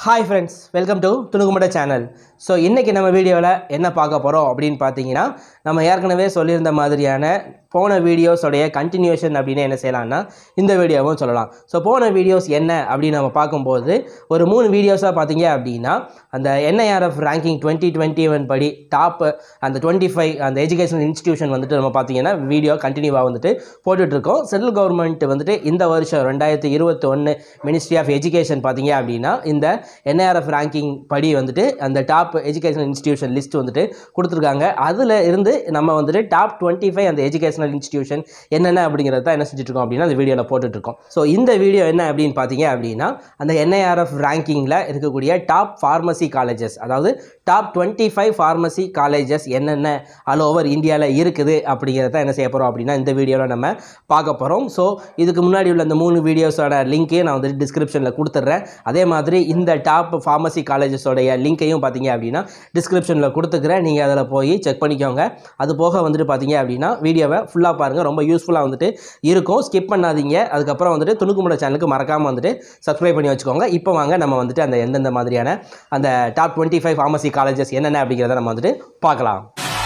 hi friends welcome to Thunukkumada channel so இன்றைக்கி நம்ம வீடியோவில் என்ன பார்க்க போகிறோம் அப்படின்னு பார்த்தீங்கன்னா நம்ம ஏற்கனவே சொல்லியிருந்த மாதிரியான போன வீடியோஸோடைய கண்டினியூஷன் அப்படின்னு என்ன செய்யலாம்னா இந்த வீடியோவும் சொல்லலாம் ஸோ போன வீடியோஸ் என்ன அப்படின்னு நம்ம பார்க்கும்போது ஒரு மூணு வீடியோஸாக பார்த்தீங்க அப்படின்னா அந்த NIRF ranking twenty twenty one படி டாப் அந்த டுவெண்ட்டி ஃபைவ் அந்த எஜுகேஷனல் இன்ஸ்டிடியூஷன் வந்துட்டு நம்ம பார்த்தீங்கன்னா வீடியோ கண்டினியூவாக வந்துட்டு போட்டுட்ருக்கோம் சென்ட்ரல் கவர்மெண்ட் வந்துட்டு இந்த வருஷம் ரெண்டாயிரத்தி இருபத்தி ஒன்று மினிஸ்ட்ரி ஆஃப் எஜுகேஷன் பார்த்தீங்க அப்படின்னா இந்த என்ஐஆர்எஃப் ரேங்கிங் படி வந்துட்டு அந்த டாப் எஜுகேஷனல் இன்ஸ்டிடியூஷன் லிஸ்ட் வந்துட்டு கொடுத்துருக்காங்க அதில் இருந்து நம்ம வந்துட்டு டாப் டுவெண்ட்டி ஃபைவ் அந்த எஜுகேஷனல் இன்ஸ்டிடியூஷன் என்னென்ன அப்படிங்கிறத தான் என்ன செஞ்சுட்டு இருக்கோம் அப்படின்னா அந்த வீடியோவில் போட்டுட்ருக்கோம் ஸோ இந்த வீடியோ என்ன அப்படின்னு பார்த்தீங்க அப்படின்னா அந்த என்ஐஆர்எஃப் ரேங்கிங்கில் இருக்கக்கூடிய டாப் ஃபார்மசி காலேஜஸ் அதாவது top twenty five pharmacy colleges என்னென்ன ஆல் ஓவர் இந்தியாவில் இருக்குது அப்படிங்கிறத என்ன செய்ய போகிறோம் அப்படின்னா இந்த வீடியோவில் நம்ம பார்க்க போகிறோம் ஸோ இதுக்கு முன்னாடி உள்ள இந்த மூணு வீடியோஸோட லிங்க்கையும் நான் வந்துட்டு டிஸ்கிரிப்ஷனில் கொடுத்துட்றேன் அதே மாதிரி இந்த டாப் ஃபார்மசி காலேஜஸோடைய லிங்க்கையும் பார்த்தீங்க அப்படின்னா டிஸ்கிரிப்ஷனில் கொடுத்துக்கிறேன் நீங்கள் அதில் போய் செக் பண்ணிக்கோங்க அது போக வந்துட்டு பார்த்தீங்க அப்படின்னா வீடியோவை ஃபுல்லாக பாருங்கள் ரொம்ப யூஸ்ஃபுல்லாக வந்துட்டு இருக்கும் ஸ்கிப் பண்ணாதீங்க அதுக்கப்புறம் வந்துட்டு துணுக்குமுட சேனலுக்கு மறக்காமல் வந்துட்டு சப்ஸ்கிரைப் பண்ணி வச்சுக்கோங்க இப்போ வாங்க நம்ம வந்துட்டு அந்த எந்தெந்த மாதிரியான அந்த top twenty five pharmacy colleges என்னென்ன அப்படிங்கிறத நம்ம வந்துட்டு பார்க்கலாம்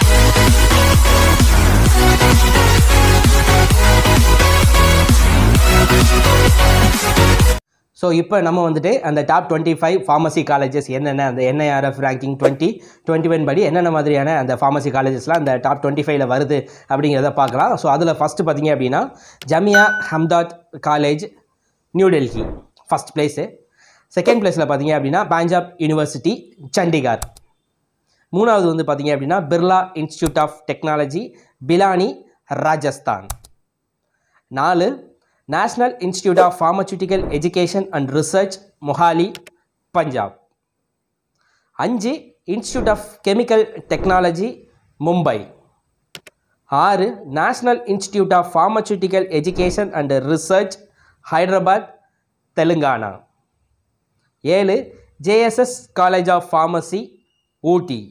ஸோ இப்போ நம்ம வந்துட்டு அந்த top twenty five pharmacy colleges என்னென்ன அந்த NIRF ranking twenty twenty one படி என்னென்ன மாதிரியான அந்த ஃபார்மசி காலேஜஸ்லாம் அந்த டாப் டுவெண்ட்டி ஃபைவ்ல வருது அப்படிங்கிறத பார்க்கலாம் ஸோ அதில் ஃபஸ்ட்டு பார்த்தீங்க அப்படின்னா Jamia Hamdard college new Delhi first place second பிளேஸில் பார்த்தீங்க அப்படின்னா பஞ்சாப் யூனிவர்சிட்டி சண்டிகார் மூணாவது வந்து பார்த்தீங்க அப்படின்னா Birla institute of technology Pilani Rajasthan நாலு national institute of pharmaceutical education and research Mohali Punjab அஞ்சு institute of chemical technology Mumbai ஆறு national institute of pharmaceutical education and research Hyderabad Telangana ஏழு JSS college of pharmacy Ooty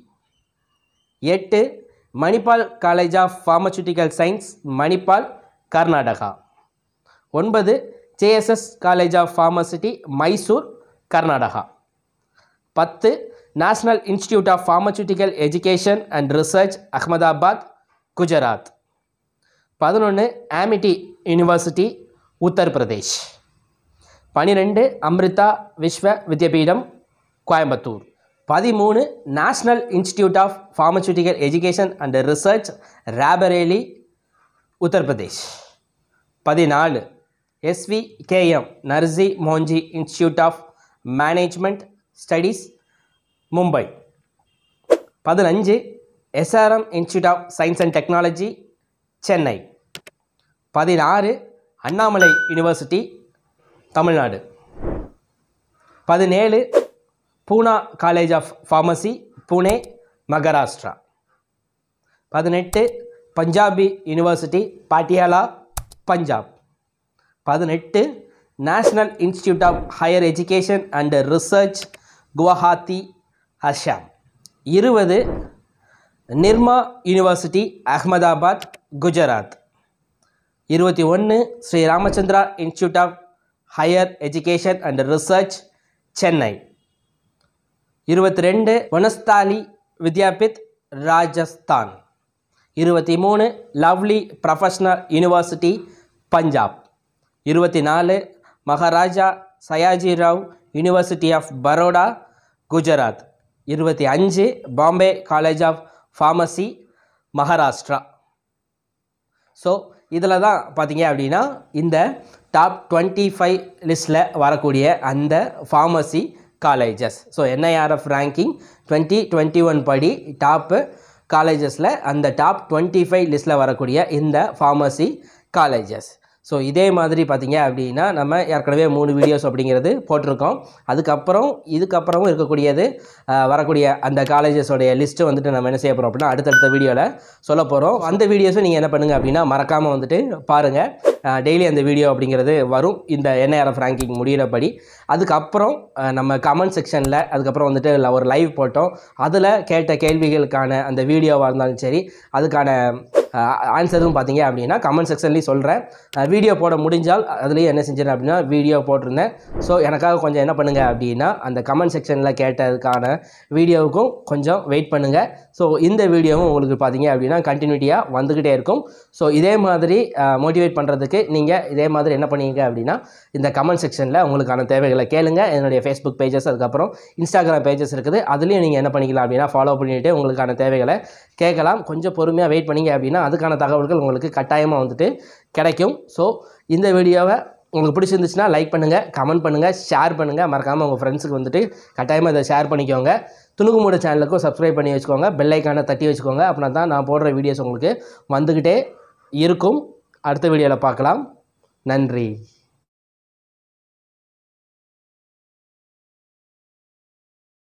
எட்டு Manipal college of pharmaceutical science Manipal Karnataka ஒன்பது JSS college of pharmacy Mysore Karnataka பத்து national institute of pharmaceutical education and research Ahmedabad Gujarat பதினொன்று Amity university Uttar Pradesh பனிரெண்டு அம்ரிதா விஸ்வ வித்யாபீடம் கோயம்புத்தூர் பதிமூணு national institute of pharmaceutical education and research Raebareli Uttar Pradesh பதினாலு SVKM Narsee Monjee institute of management studies Mumbai பதினஞ்சு SRM institute of science and technology Chennai பதினாறு Annamalai university Tamil Nadu பதினேழு Poona college of pharmacy Pune Maharashtra பதினெட்டு Punjabi university Patiala Punjab பதினெட்டு national institute of higher education and research Guwahati Assam இருபது Nirma university Ahmedabad Gujarat இருபத்தி ஒன்று Sri Ramachandra institute of higher education and research Chennai இருபத்தி ரெண்டு வனஸ்தாலி வித்யாபித் ராஜஸ்தான் இருபத்தி மூணு லவ்லி ப்ரொஃபஷ்னல் யூனிவர்சிட்டி பஞ்சாப் இருபத்தி நாலு மகாராஜா சயாஜி ராவ் யூனிவர்சிட்டி ஆஃப் பரோடா குஜராத் இருபத்தி அஞ்சு Bombay college of pharmacy Maharashtra so இதில் தான் பார்த்தீங்க அப்படின்னா இந்த டாப் டுவெண்ட்டி ஃபைவ் லிஸ்ட்டில் வரக்கூடிய அந்த pharmacy colleges so NIRF ranking twenty twenty one படி டாப்பு காலேஜஸில் அந்த டாப் டுவெண்ட்டி ஃபைவ் லிஸ்ட்டில் வரக்கூடிய இந்த ஃபார்மசி காலேஜஸ் ஸோ இதே மாதிரி பார்த்தீங்க அப்படின்னா நம்ம ஏற்கனவே மூணு வீடியோஸ் அப்படிங்கிறது போட்டிருக்கோம் அதுக்கப்புறம் இதுக்கப்புறமும் இருக்கக்கூடியது அஹ், வரக்கூடிய அந்த காலேஜஸோடைய லிஸ்ட்டு வந்துட்டு நம்ம என்ன செய்ய போகிறோம் அப்படின்னா அடுத்தடுத்த வீடியோவில் சொல்ல போகிறோம் அந்த வீடியோஸும் நீங்கள் என்ன பண்ணுங்கள் அப்படின்னா மறக்காமல் வந்துட்டு பாருங்கள் டெய்லி அந்த வீடியோ அப்படிங்கிறது வரும் இந்த என்ஐஆர்எஃப் ரேங்கிங் முடிகிறபடி அதுக்கப்புறம் அஹ், நம்ம கமெண்ட் செக்ஷனில் அதுக்கப்புறம் வந்துட்டு ல- ஒரு லைவ் போட்டோம் அதில் கேட்ட கேள்விகளுக்கான அந்த வீடியோவாக இருந்தாலும் சரி அதுக்கான ஆன்சரும் பார்த்தீங்க அப்படின்னா கமெண்ட் செக்ஷன்லேயும் சொல்கிறேன் வீடியோ போட முடிஞ்சால் அதுலேயும் என்ன செஞ்சேன் அப்படின்னா வீடியோ போட்டிருந்தேன் ஸோ எனக்காக கொஞ்சம் என்ன பண்ணுங்கள் அப்படின்னா அந்த கமெண்ட் செக்ஷனில் கேட்டதுக்கான வீடியோவுக்கும் கொஞ்சம் வெயிட் பண்ணுங்கள் ஸோ இந்த வீடியோவும் உங்களுக்கு பார்த்தீங்க அப்படின்னா கண்டினியூட்டியாக வந்துக்கிட்டே இருக்கும் ஸோ இதே மாதிரி மோட்டிவேட் பண்ணுறதுக்கு நீங்கள் இதே மாதிரி என்ன பண்ணீங்க அப்படின்னா இந்த கமெண்ட் செக்ஷனில் உங்களுக்கான தேவைகளை கேளுங்க என்னுடைய ஃபேஸ்புக் பேஜஸ் அதுக்கப்புறம் இன்ஸ்டாகிராம் பேஜஸ் இருக்குது அதுலேயும் நீங்கள் என்ன பண்ணிக்கலாம் அப்படின்னா ஃபாலோ பண்ணிவிட்டு உங்களுக்கான தேவைகளை கேட்கலாம் கொஞ்சம் பொறுமையாக வெயிட் பண்ணீங்க அப்படின்னா அதுக்கான தகவல்கள் உங்களுக்கு கட்டாயமாக வந்துட்டு கிடைக்கும் ஸோ இந்த வீடியோவை உங்களுக்கு பிடிச்சிருந்துச்சுன்னா லைக் பண்ணுங்கள் கமெண்ட் பண்ணுங்கள் ஷேர் பண்ணுங்கள் மறக்காமல் உங்கள் ஃப்ரெண்ட்ஸுக்கு வந்துட்டு கட்டாயமாக இதை ஷேர் பண்ணிக்கோங்க துணுக்குமூட சேனலுக்கும் சப்ஸ்கிரைப் பண்ணி வச்சுக்கோங்க பெல் ஐக்கானை தட்டி வச்சுக்கோங்க அப்படின்னா தான் நான் போடுற வீடியோஸ் உங்களுக்கு வந்துக்கிட்டே இருக்கும் அடுத்த வீடியோவில் பார்க்கலாம் நன்றி